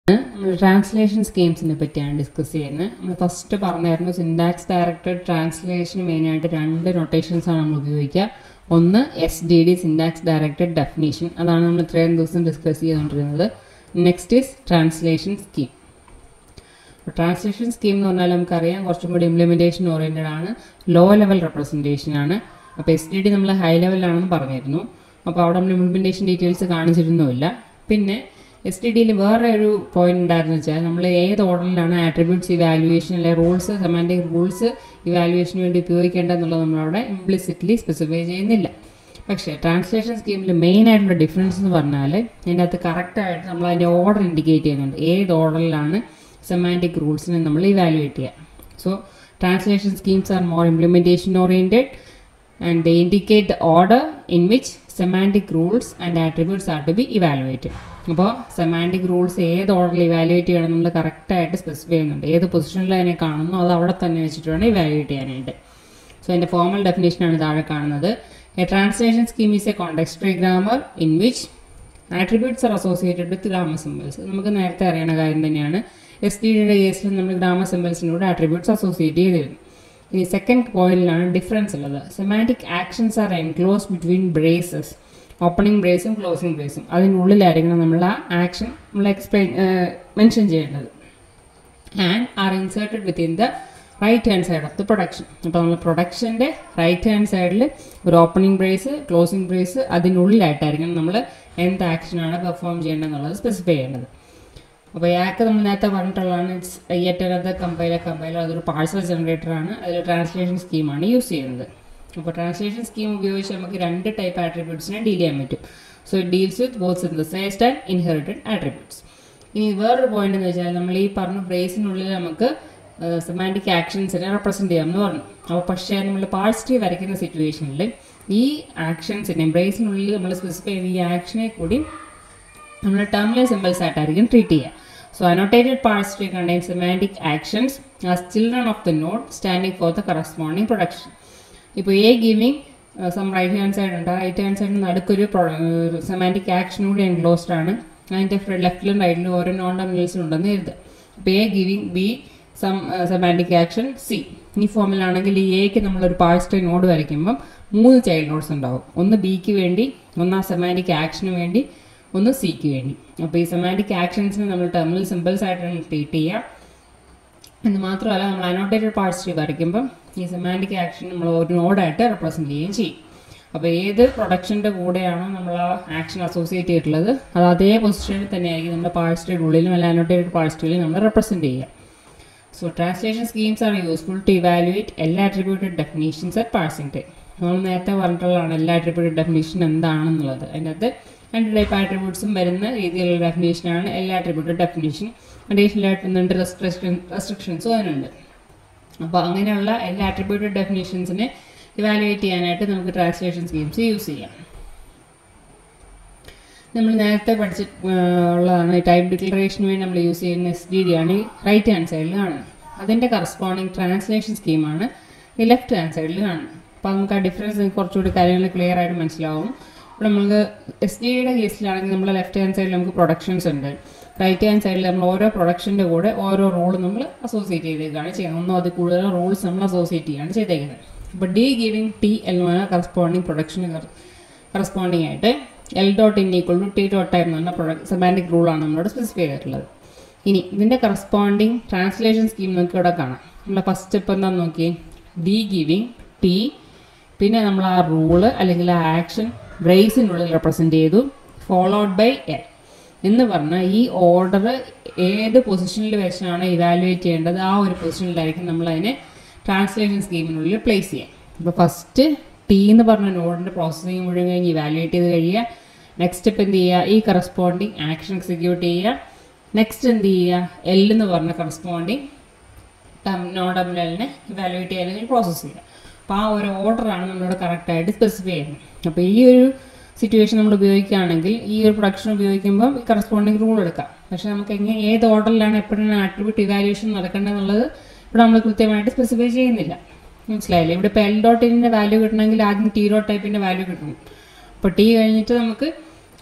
നമ്മൾ ട്രാൻസ്ലേഷൻ സ്കീംസിനെ പറ്റിയാണ് ഡിസ്കസ് ചെയ്യുന്നത് നമ്മൾ ഫസ്റ്റ് പറഞ്ഞായിരുന്നു സിൻഡാക്സ് ഡയറക്റ്റഡ് ട്രാൻസ്ലേഷന് മെയിനായിട്ട് രണ്ട് നൊട്ടേഷൻസ് ആണ് നമ്മൾ ഉപയോഗിക്കുക ഒന്ന് S D D syntax directed definition അതാണ് നമ്മൾ ഇത്രയും ദിവസം ഡിസ്കസ് ചെയ്തുകൊണ്ടിരുന്നത് next is translation scheme translation scheme എന്ന് പറഞ്ഞാൽ നമുക്കറിയാം കുറച്ചും കൂടി ഇംപ്ലിമെൻറ്റേഷൻ ഓറിയൻറ്റഡ് ആണ് ലോ ലെവൽ റെപ്രസെൻറ്റേഷൻ ആണ് അപ്പോൾ എസ് ഡി ഡി നമ്മൾ ഹൈ ലെവലാണെന്ന് പറഞ്ഞിരുന്നു അപ്പോൾ അവിടെ നമ്മൾ ഇംപ്ലിമെൻറ്റേഷൻ ഡീറ്റെയിൽസ് കാണിച്ചിരുന്നുമില്ല പിന്നെ എസ് ടി ഡിയിൽ വേറെ ഒരു പോയിന്റ് ഉണ്ടായിരുന്നു വെച്ചാൽ നമ്മൾ ഏത് ഓർഡറിലാണ് ആട്രിബ്യൂട്ട്സ് ഇവാലുവേഷൻ അല്ലെ റൂൾസ് സെമാൻറ്റിക് റൂൾസ് ഇവാലുവേഷന് വേണ്ടി ഉപയോഗിക്കേണ്ടതെന്നുള്ളത് നമ്മളവിടെ ഇംപ്ലിസിറ്റ്ലി സ്പെസിഫൈ ചെയ്യുന്നില്ല പക്ഷേ ട്രാൻസ്ലേഷൻ സ്കീമിൽ മെയിൻ ആയിട്ടുള്ള ഡിഫറൻസ് എന്ന് പറഞ്ഞാൽ അതിൻ്റെ അകത്ത് കറക്റ്റായിട്ട് നമ്മൾ അതിൻ്റെ ഓർഡർ ഇൻഡിക്കേറ്റ് ചെയ്യുന്നുണ്ട് ഏത് ഓർഡറിലാണ് സെമാൻറ്റിക് റൂൾസിനെ നമ്മൾ ഇവാലുവേറ്റ് ചെയ്യുക so translation schemes are more implementation oriented and they indicate the order in which semantic rules and attributes are to be evaluated. അപ്പോൾ സെമാൻറ്റിക് റൂൾസ് ഏത് ഓർഡറിൽ ഇവാലുവേറ്റ് ചെയ്യണം നമ്മൾ കറക്റ്റായിട്ട് സ്പെസിഫൈ ചെയ്യുന്നുണ്ട് ഏത് പൊസിഷനിൽ അതിനെ കാണുന്നു അത് അവിടെ തന്നെ വെച്ചിട്ട് വേണം ഇവാലുവേറ്റ് ചെയ്യാനായിട്ട് സോ അതിൻ്റെ ഫോർമൽ ഡെഫിനേഷനാണ് താഴെ കാണുന്നത് a translation scheme is a context free grammar in which attributes are associated with grammar symbols നമുക്ക് നേരത്തെ അറിയുന്ന കാര്യം തന്നെയാണ് എസ് ടി ഡിയുടെ കേസിൽ നമ്മൾ ഗ്രാമർ സിമ്പിൾസിനോട് ആട്രിബ്യൂട്ട്സ് അസോസിയേറ്റ് ചെയ്തിരുന്നു ഇനി സെക്കൻഡ് പോയിന്റിലാണ് ഡിഫറൻസ് ഉള്ളത് semantic actions are enclose between braces opening ബ്രേസും ക്ലോസിംഗ് ബ്രേസും അതിനുള്ളിലായിരിക്കണം നമ്മൾ ആ ആക്ഷൻ നമ്മൾ എക്സ്പ്ലെയിൻ മെൻഷൻ ചെയ്യേണ്ടത് and are inserted within the right hand side of the production അപ്പോൾ നമ്മൾ പ്രൊഡക്ഷൻ്റെ റൈറ്റ് ഹാൻഡ് സൈഡിൽ ഒരു ഓപ്പണിംഗ് ബ്രേസ് ക്ലോസിംഗ് ബ്രേസ് അതിനുള്ളിലായിട്ടായിരിക്കണം നമ്മൾ എന്ത് ആക്ഷനാണ് പെർഫോം ചെയ്യേണ്ടതെന്നുള്ളത് സ്പെസിഫൈ ചെയ്യേണ്ടത് അപ്പോൾ യാക്ക് നമ്മൾ നേരത്തെ പറഞ്ഞിട്ടുള്ളതാണ് it's yet another compiler compiler അതൊരു പാഴ്സൽ ജനറേറ്റർ ആണ് അതിൽ ട്രാൻസ്ലേഷൻ സ്കീമാണ് യൂസ് ചെയ്യുന്നത് അപ്പോൾ ട്രാൻസ്ലേഷൻ സ്കീം ഉപയോഗിച്ച് നമുക്ക് രണ്ട് ടൈപ്പ് ആട്രിബ്യൂട്ട്സിനെ ഡീൽ ചെയ്യാൻ പറ്റും so it deals with both synthesised and inherited attributes ഇനി വേറൊരു പോയിന്റ് എന്ന് വെച്ചാൽ നമ്മൾ ഈ പറഞ്ഞ ബ്രേസിനുള്ളിൽ നമുക്ക് സെമാൻറ്റിക് ആക്ഷൻസിനെ റെപ്രസെൻറ്റ് ചെയ്യാമെന്ന് പറഞ്ഞു അപ്പോൾ പക്ഷേ നമ്മൾ പാർട്സ് ട്രീ വരയ്ക്കുന്ന സിറ്റുവേഷനിൽ ഈ ആക്ഷൻസിനെ ബ്രേസിനുള്ളിൽ നമ്മൾ സ്പെസിഫൈ ചെയ്യുന്ന ഈ ആക്ഷനെ കൂടി നമ്മൾ ടെർമിനൽ സിമ്പിൾസ് ആയിട്ടായിരിക്കും ട്രീറ്റ് ചെയ്യുക So annotated parts tree contains semantic actions as children of the node standing for the corresponding production. ഇപ്പോൾ A giving some right hand side ഉണ്ട് റൈറ്റ് ഹാൻഡ് സൈഡിൽ നടുക്കൊരു സെമാൻറ്റിക് ആക്ഷൻ കൂടി എൻക്ലോസ്ഡ് ആണ് അതിൻ്റെ ലെഫ്റ്റിലും റൈറ്റിലും ഓരോ നോൺ ടെർമിനൽസ് ഉണ്ടെന്ന് എഴുതുക അപ്പോൾ A giving B some semantic action C ഈ ഫോമിലാണെങ്കിൽ ഈ എക്ക് നമ്മളൊരു പാഴ്സ് ട്രീ നോഡ് വരയ്ക്കുമ്പം മൂന്ന് ചൈൽഡ് നോട്ട്സ് ഉണ്ടാവും ഒന്ന് ബിക്ക് വേണ്ടി ഒന്ന് ആ സെമാൻറ്റിക് ആക്ഷന് വേണ്ടി ഒന്ന് സിക്ക് വേണ്ടി അപ്പോൾ ഈ സെമാൻറ്റിക് ആക്ഷൻസിനെ നമ്മൾ ടെർമിനൽ സിമ്പിൾസ് ആയിട്ടാണ് ട്രീറ്റ് ചെയ്യുക എന്ന് മാത്രമല്ല നമ്മൾ അനോട്ടേറ്റഡ് പാർട്സ് ട്രീ വരയ്ക്കുമ്പം ഈ സെമാൻറ്റിക് ആക്ഷൻ നമ്മൾ ഒരു നോഡായിട്ട് റെപ്രസെൻറ്റ് ചെയ്യുകയും ചെയ്യും അപ്പോൾ ഏത് പ്രൊഡക്ഷൻ്റെ കൂടെയാണോ നമ്മൾ ആ ആക്ഷൻ അസോസിയേറ്റ് ചെയ്തിട്ടുള്ളത് അത് അതേ പൊസിഷനിൽ തന്നെയായിരിക്കും നമ്മുടെ പാർട്സ് ട്രീയുടെ ഉള്ളിലും അല്ല അനോട്ടേറ്റഡ് പാർട്സ് ട്രീയിലും നമ്മൾ റെപ്രസെൻറ്റ് ചെയ്യുക so translation schemes are useful to evaluate എല്ലാ attributed definitions at parsing time നമ്മൾ നേരത്തെ പറഞ്ഞിട്ടുള്ളതാണ് എല്ലാ അട്രിബ്യൂട്ടഡ് ഡെഫിനേഷൻ എന്താണെന്നുള്ളത് അതിൻ്റെ അകത്ത് രണ്ട് ടൈപ്പ് ആട്രിബ്യൂട്ട്സും വരുന്ന രീതിയിലുള്ള ഡെഫിനേഷനാണ് എല്ലാ ആട്രിബ്യൂട്ടഡ് ഡെഫിനേഷൻ അഡീഷണൽ ആയിട്ട് രണ്ട് റെസ്ട്രിക്ഷൻ റെസ്ട്രിക്ഷൻസും അതിനുണ്ട് അപ്പോൾ അങ്ങനെയുള്ള എല്ലാ ആട്രിബ്യൂട്ടഡ് ഡെഫിനേഷൻസിനെ ഇവാലുവേറ്റ് ചെയ്യാനായിട്ട് നമുക്ക് ട്രാൻസ്ലേഷൻ സ്കീംസ് യൂസ് ചെയ്യാം നമ്മൾ നേരത്തെ പഠിച്ച ഉള്ളതാണ് ടൈപ്പ് ഡിക്ലറേഷന് വേണ്ടി നമ്മൾ യൂസ് ചെയ്യുന്ന എസ് ഡി ഡി ആണ് ഈ റൈറ്റ് ഹാൻഡ് സൈഡിൽ കാണുന്നത് അതിൻ്റെ കറസ്പോണ്ടിങ് ട്രാൻസ്ലേഷൻ സ്കീമാണ് ഈ ലെഫ്റ്റ് ഹാൻഡ് സൈഡിൽ കാണുന്നത് അപ്പോൾ നമുക്ക് ആ ഡിഫറൻസ് കുറച്ചുകൂടി കാര്യങ്ങൾ ക്ലിയർ ആയിട്ട് മനസ്സിലാവും ഇപ്പോൾ നമുക്ക് എസ് ഡി ഡിയുടെ കേസിലാണെങ്കിൽ നമ്മൾ ലെഫ്റ്റ് ഹാൻഡ് സൈഡിൽ നമുക്ക് പ്രൊഡക്ഷൻസ് ഉണ്ട് റൈറ്റ് ഹാൻഡ് സൈഡിൽ നമ്മൾ ഓരോ പ്രൊഡക്ഷൻ്റെ കൂടെ ഓരോ റോൾ നമ്മൾ അസോസിയേറ്റ് ചെയ്തേക്കാണ് ചെയ്യുന്നത് ഒന്നും അത് കൂടുതൽ റോൾസ് നമ്മൾ അസോസിയേറ്റ് ചെയ്യാണ് ചെയ്തേക്കുന്നത് അപ്പോൾ ഡി ഗിവിങ് ടി എന്ന് പറഞ്ഞാൽ കറസ്പോണ്ടിങ് പ്രൊഡക്ഷന് കറസ്പോണ്ടിങ് ആയിട്ട് L dot in equal to T dot type എന്ന് പറഞ്ഞ പ്രൊഡക്ട് സെമാൻറ്റിക് റൂളാണ് നമ്മളോട് സ്പെസിഫൈ ചെയ്തിട്ടുള്ളത് ഇനി ഇതിൻ്റെ കറസ്പോണ്ടിങ് ട്രാൻസ്ലേഷൻ സ്കീം നമുക്ക് ഇവിടെ കാണാം നമ്മുടെ ഫസ്റ്റ് സ്റ്റെപ്പ് എന്താണെന്ന് നോക്കി ഡി ഗിവിങ് ടി പിന്നെ നമ്മൾ ആ റൂള് അല്ലെങ്കിൽ ആ ആക്ഷൻ ബ്രേസിനുള്ളിൽ റെപ്രസെൻറ്റ് ചെയ്തു ഫോളോഡ് ബൈ എൽ എന്ന് പറഞ്ഞാൽ ഈ ഓർഡർ ഏത് പൊസിഷനിൽ വെച്ചാണ് ഇവാലുവേറ്റ് ചെയ്യേണ്ടത് ആ ഒരു പൊസിഷനിലായിരിക്കും നമ്മൾ അതിനെ ട്രാൻസ്ലേഷൻ സ്കീമിനുള്ളിൽ പ്ലേസ് ചെയ്യുക അപ്പോൾ ഫസ്റ്റ് ടി എന്ന് പറഞ്ഞ നോഡിൻ്റെ പ്രോസസ്സിങ് മുഴുവൻ കഴിഞ്ഞ് ഇവാലുവേറ്റ് ചെയ്ത് കഴിയുക നെക്സ്റ്റ് സ്റ്റെപ്പ് എന്ത് ചെയ്യുക ഈ കറസ്പോണ്ടിങ് ആക്ഷൻ എക്സിക്യൂട്ട് ചെയ്യുക നെക്സ്റ്റ് എന്ത് ചെയ്യുക എൽ എന്ന് പറഞ്ഞ കറസ്പോണ്ടിങ് നോൺ ടെർമിനലിനെ ഇവാലുവേറ്റ് ചെയ്യാൻ അല്ലെങ്കിൽ പ്രോസസ്സ് ചെയ്യുക അപ്പോൾ ആ ഒരു ഓർഡറാണ് നമ്മളിവിടെ കറക്റ്റായിട്ട് സ്പെസിഫൈ ചെയ്യുന്നത് അപ്പോൾ ഈ ഒരു സിറ്റുവേഷൻ നമ്മൾ ഉപയോഗിക്കുകയാണെങ്കിൽ ഈ ഒരു പ്രൊഡക്ഷൻ ഉപയോഗിക്കുമ്പോൾ ഈ കറസ്പോണ്ടിങ് റൂൾ എടുക്കാം പക്ഷേ നമുക്ക് എങ്ങനെ ഏത് ഓർഡറിലാണ് എപ്പോഴാണ് ആട്രിബ്യൂട്ട് ഇവാലുവേഷൻ നടക്കേണ്ടതെന്നുള്ളത് ഇവിടെ നമ്മൾ കൃത്യമായിട്ട് സ്പെസിഫൈ ചെയ്യുന്നില്ല മനസ്സിലായില്ലേ ഇവിടെ ഇപ്പോൾ എൽ ഡോട്ട് ഇൻ്റെ വാല്യൂ കിട്ടണമെങ്കിൽ ആദ്യം ടി ഡോട്ട് ടൈപ്പിൻ്റെ വാല്യൂ കിട്ടണം അപ്പോൾ ടി കഴിഞ്ഞിട്ട് നമുക്ക്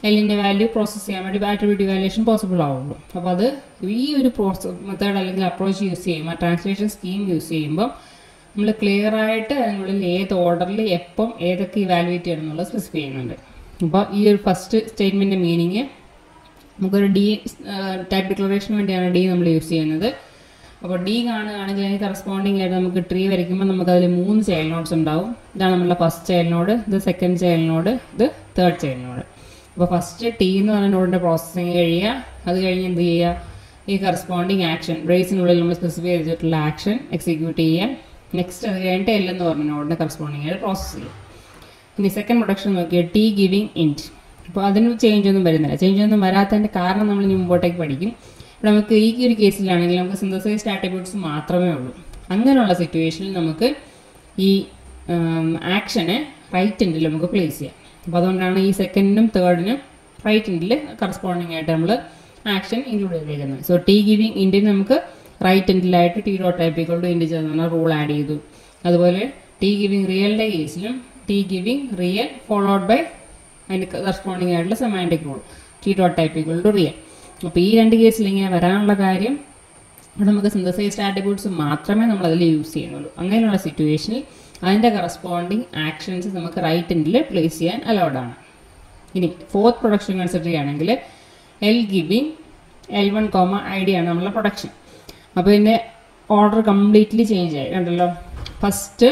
എല്ലിൻ്റെ വാല്യൂ പ്രോസസ്സ് ചെയ്യാൻ വേണ്ടി ആട്രിബ്യൂട്ട് വാല്യൂഷൻ പോസിബിൾ ആവുള്ളൂ അപ്പോൾ അത് ഈ ഒരു പ്രോസസ് മെത്തേഡ് അല്ലെങ്കിൽ അപ്രോച്ച് യൂസ് ചെയ്യുമ്പോൾ ട്രാൻസ്ലേഷൻ സ്കീം യൂസ് ചെയ്യുമ്പോൾ നമ്മൾ ക്ലിയർ ആയിട്ട് അതിനുള്ളിൽ ഏത് ഓർഡറിൽ എപ്പം ഏതൊക്കെ ഇവാലുവേറ്റ് ചെയ്യണം എന്നുള്ളത് സ്പെസിഫൈ ചെയ്യുന്നുണ്ട് അപ്പോൾ ഈ ഒരു ഫസ്റ്റ് സ്റ്റേറ്റ്മെൻറ്റിൻ്റെ മീനിങ് നമുക്കൊരു ഡി ടൈപ്പ് ഡിക്ലറേഷന് വേണ്ടിയാണ് ഡി നമ്മൾ യൂസ് ചെയ്യുന്നത് അപ്പോൾ ഡി കാണുകയാണെങ്കിൽ അതിന് കറസ്പോണ്ടിങ് ആയിട്ട് നമുക്ക് ട്രീ വരയ്ക്കുമ്പോൾ നമുക്ക് അതിൽ മൂന്ന് ചൈൽഡ് നോട്ട്സ് ഉണ്ടാവും ഇതാണ് നമ്മളുടെ ഫസ്റ്റ് ചൈൽഡ് നോഡ് ഇത് സെക്കൻഡ് ചൈൽഡ് നോഡ് ഇത് തേർഡ് ചൈൽഡ് നോഡ് അപ്പോൾ ഫസ്റ്റ് ടി എന്ന് പറഞ്ഞ നോഡിൻ്റെ പ്രോസസ്സിങ് കഴിയുക അത് കഴിഞ്ഞ് എന്ത് ചെയ്യുക ഈ കറസ്പോണ്ടിങ് ആക്ഷൻ ബ്രേസിനുള്ളിൽ നമ്മൾ സ്പെസിഫൈ ചെയ്തിട്ടുള്ള ആക്ഷൻ എക്സിക്യൂട്ട് ചെയ്യുക നെക്സ്റ്റ് അത് കഴിഞ്ഞിട്ട് എൽ എന്ന് പറഞ്ഞ നോഡിൻ്റെ കറസ്പോണ്ടിങ് ആയിട്ട് പ്രോസസ്സ് ചെയ്യും ഇനി സെക്കൻഡ് പ്രൊഡക്ഷൻ നോക്കിയാൽ ടി ഗിവിങ് ഇൻറ്റ് അപ്പോൾ അതിന് ചേഞ്ച് ഒന്നും വരുന്നില്ല ചേഞ്ച് ഒന്നും വരാത്തതിൻ്റെ കാരണം നമ്മൾ ഇനി മുമ്പോട്ടേക്ക് പഠിക്കും ഇവിടെ നമുക്ക് ഈ ഒരു കേസിലാണെങ്കിൽ നമുക്ക് സിന്തസൈസ്ഡ് ആട്രിബ്യൂട്ട്സ് മാത്രമേ ഉള്ളൂ അങ്ങനെയുള്ള സിറ്റുവേഷനിൽ നമുക്ക് ഈ ആക്ഷനെ റൈറ്റ് എൻഡിൽ നമുക്ക് പ്ലേസ് ചെയ്യാം അപ്പോൾ അതുകൊണ്ടാണ് ഈ സെക്കൻഡിനും തേർഡിനും റൈറ്റ് എൻഡിൽ കറസ്പോണ്ടിങ് ആയിട്ട് നമ്മൾ ആക്ഷൻ ഇൻക്ലൂഡ് ചെയ്തേക്കുന്നത് സോ ടി ഗിവിങ് ഇൻഡിന് നമുക്ക് റൈറ്റ് എൻഡിലായിട്ട് T dot type equal to integer എന്ന് പറഞ്ഞ റൂൾ ആഡ് ചെയ്തു അതുപോലെ ടി ഗിവിങ് റിയലിൻ്റെ കേസിലും T giving real followed by അതിന് കറസ്പോണ്ടിങ് ആയിട്ടുള്ള semantic rule T dot type equal to real അപ്പോൾ ഈ രണ്ട് കേസിൽ ഇങ്ങനെ വരാനുള്ള കാര്യം ഇവിടെ നമുക്ക് സിന്തസൈസ്ഡ് ആട്രിബ്യൂട്ട്സ് മാത്രമേ നമ്മൾ അതിൽ യൂസ് ചെയ്യുന്നുള്ളൂ അങ്ങനെയുള്ള സിറ്റുവേഷനിൽ അതിൻ്റെ കറസ്പോണ്ടിങ് ആക്ഷൻസ് നമുക്ക് റൈറ്റ് എൻഡിൽ പ്ലേസ് ചെയ്യാൻ അലൗഡ് ആണ് ഇനി ഫോർത്ത് പ്രൊഡക്ഷൻ കൺസിഡർ ചെയ്യുകയാണെങ്കിൽ L giving L one comma I D ആണ് നമ്മളെ പ്രൊഡക്ഷൻ അപ്പോൾ ഇതിൻ്റെ ഓർഡർ കംപ്ലീറ്റ്ലി ചേഞ്ച് ആയി കണ്ടല്ലോ ഫസ്റ്റ്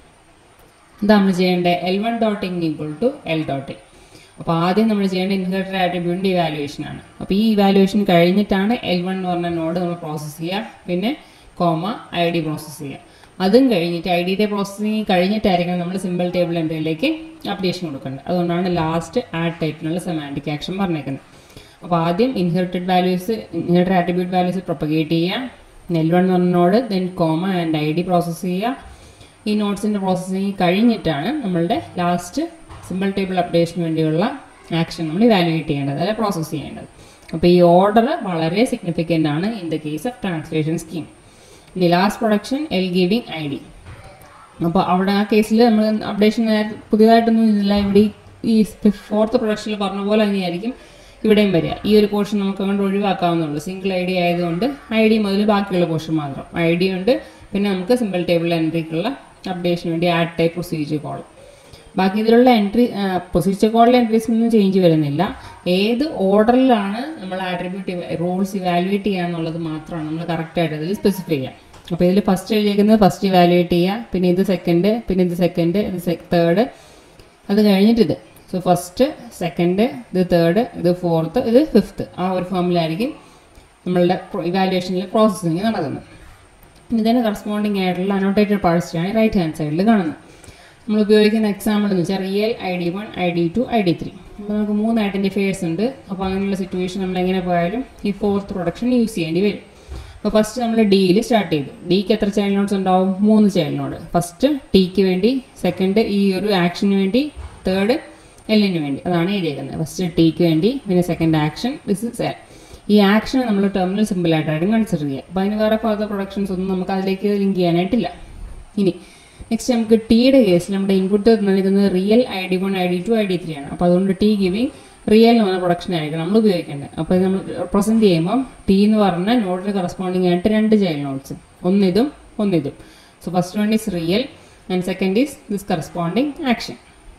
എന്താ നമ്മൾ ചെയ്യേണ്ടത് L one dot in equal to L dot in അപ്പോൾ ആദ്യം നമ്മൾ ചെയ്യേണ്ട ഇൻഹെറിറ്റഡ് ആട്രിബ്യൂട്ടിൻ്റെ ഇവാലുവേഷൻ ആണ് അപ്പോൾ ഈ ഇവാലുവേഷൻ കഴിഞ്ഞിട്ടാണ് എൽ വൺ എന്ന് പറഞ്ഞ നോഡ് നമ്മൾ പ്രോസസ്സ് ചെയ്യുക പിന്നെ കോമ ഐ ഡി പ്രോസസ്സ് ചെയ്യുക അതും കഴിഞ്ഞിട്ട് ഐ ഡിയുടെ പ്രോസസ്സിങ് കഴിഞ്ഞിട്ടായിരിക്കണം നമ്മൾ സിമ്പിൾ ടേബിൾ എൻട്രിയിലേക്ക് അപ്ഡേഷൻ കൊടുക്കേണ്ടത് അതുകൊണ്ടാണ് ലാസ്റ്റ് ആഡ് ടൈപ്പിനുള്ള സെമാൻറ്റിക് ആക്ഷൻ പറഞ്ഞേക്കുന്നത് അപ്പോൾ ആദ്യം inherited values inherited attribute values propagate ചെയ്യുക എൽ വൺ എന്ന് പറഞ്ഞ node then comma and I D process ചെയ്യുക ഈ നോട്ട്സിൻ്റെ പ്രോസസ്സിങ് കഴിഞ്ഞിട്ടാണ് നമ്മളുടെ ലാസ്റ്റ് സിമ്പിൾ ടേബിൾ അപ്ഡേഷന് വേണ്ടിയുള്ള ആക്ഷൻ നമ്മൾ ഇവാലുവേറ്റ് ചെയ്യേണ്ടത് അല്ലെ പ്രോസസ്സ് ചെയ്യേണ്ടത് അപ്പോൾ ഈ ഓർഡർ വളരെ സിഗ്നിഫിക്കൻ്റ് ആണ് in the case of translation scheme ഇനി last production L giving I D അപ്പോൾ അവിടെ ആ കേസിൽ നമ്മൾ അപ്ഡേഷൻ പുതിയതായിട്ടൊന്നും ഇല്ല ഇവിടെ ഈ ഫോർത്ത് പ്രൊഡക്ഷനിൽ പറഞ്ഞ പോലെ തന്നെയായിരിക്കും ഇവിടെയും വരിക ഈ ഒരു പോർഷൻ നമുക്ക് അങ്ങോട്ട് ഒഴിവാക്കാവുന്നുള്ളൂ സിംഗിൾ ഐ ഡി ആയതുകൊണ്ട് ഐ ഡി മുതൽ ബാക്കിയുള്ള പോർഷൻ മാത്രം ഐ ഡി ഉണ്ട് പിന്നെ നമുക്ക് സിമ്പിൾ ടേബിൾ എൻട്രിക്കുള്ള അപ്ഡേഷന് വേണ്ടി ആഡ് ടൈപ്പ് പ്രൊസീജിയർ കോൾ ബാക്കി ഇതിലുള്ള എൻട്രി പ്രൊസീജിയർ കോളിലെ എൻട്രീസ് ഒന്നും ചേഞ്ച് വരുന്നില്ല ഏത് ഓർഡറിലാണ് നമ്മൾ ആട്രിബ്യൂട്ട് റോൾസ് ഇവാലുവേറ്റ് ചെയ്യുക എന്നുള്ളത് മാത്രമാണ് നമ്മൾ കറക്റ്റായിട്ട് അതിൽ സ്പെസിഫൈ ചെയ്യുക അപ്പോൾ ഇതിൽ ഫസ്റ്റ് എഴുതിയിരിക്കുന്നത് ഫസ്റ്റ് ഇവാലുവേറ്റ് ചെയ്യുക പിന്നെ ഇത് സെക്കൻഡ് പിന്നെ ഇത് സെക്കൻഡ് ഇത് തേർഡ് അത് കഴിഞ്ഞിട്ട് ഇത് സോ ഫസ്റ്റ് സെക്കൻഡ് ഇത് തേർഡ് ഇത് ഫോർത്ത് ഇത് ഫിഫ്ത്ത് ആ ഒരു ഫോമിലായിരിക്കും നമ്മളുടെ ഇവാലുവേഷനിൽ പ്രോസസ്സിങ് നടക്കുന്നത് ഇതിന് കറസ്പോണ്ടിങ് ആയിട്ടുള്ള അനോട്ടേറ്റഡ് പാർട്സാണ് റൈറ്റ് ഹാൻഡ് സൈഡിൽ കാണുന്നത് നമ്മൾ ഉപയോഗിക്കുന്ന എക്സാമ്പിൾ എന്ന് വെച്ചാൽ real I D one I D two I D three അപ്പോൾ നമുക്ക് മൂന്ന് ഐഡൻറ്റിഫയേഴ്സ് ഉണ്ട് അപ്പോൾ അങ്ങനെയുള്ള സിറ്റുവേഷൻ നമ്മൾ എങ്ങനെ പോയാലും ഈ ഫോർത്ത് പ്രൊഡക്ഷൻ യൂസ് ചെയ്യേണ്ടി വരും അപ്പോൾ ഫസ്റ്റ് നമ്മൾ ഡിയിൽ സ്റ്റാർട്ട് ചെയ്തു ഡിക്ക് എത്ര ചൈൽഡ് നോട്ട്സ് ഉണ്ടാവും മൂന്ന് ചൈൽഡ് നോഡ് ഫസ്റ്റ് ടിക്ക് വേണ്ടി സെക്കൻഡ് ഈ ഒരു ആക്ഷന് വേണ്ടി തേർഡ് എല്ലിന് വേണ്ടി അതാണ് എഴുതിയേക്കുന്നത് ഫസ്റ്റ് ടിക്ക് വേണ്ടി പിന്നെ second action this is L ഈ ആക്ഷൻ നമ്മൾ ടെർമിനൽ സിമ്പിളായിട്ടായിരിക്കും കൺസിഡർ ചെയ്യുക അപ്പോൾ അതിന് വേറെ ഫർദർ പ്രൊഡക്ഷൻസ് ഒന്നും നമുക്ക് അതിലേക്ക് ലിങ്ക് ചെയ്യാനായിട്ടില്ല ഇനി നെക്സ്റ്റ് നമുക്ക് ടിയുടെ കേസിൽ നമ്മുടെ ഇൻപുട്ട് നൽകുന്നത് real I D one I D two I D three ആണ് അപ്പോൾ അതുകൊണ്ട് ടി ഗിവിങ് റിയൽ എന്ന് പറഞ്ഞ പ്രൊഡക്ഷൻ ആയിരിക്കും നമ്മൾ ഉപയോഗിക്കേണ്ടത് അപ്പോൾ ഇത് നമ്മൾ പ്രസൻറ്റ് ചെയ്യുമ്പോൾ ടി എന്ന് പറഞ്ഞ നോട്ടിന് കറസ്പോണ്ടിങ് ആയിട്ട് രണ്ട് ചൈൽഡ് നോട്ട്സ് ഒന്നിതും ഒന്നിതും so first one is real and second is this corresponding action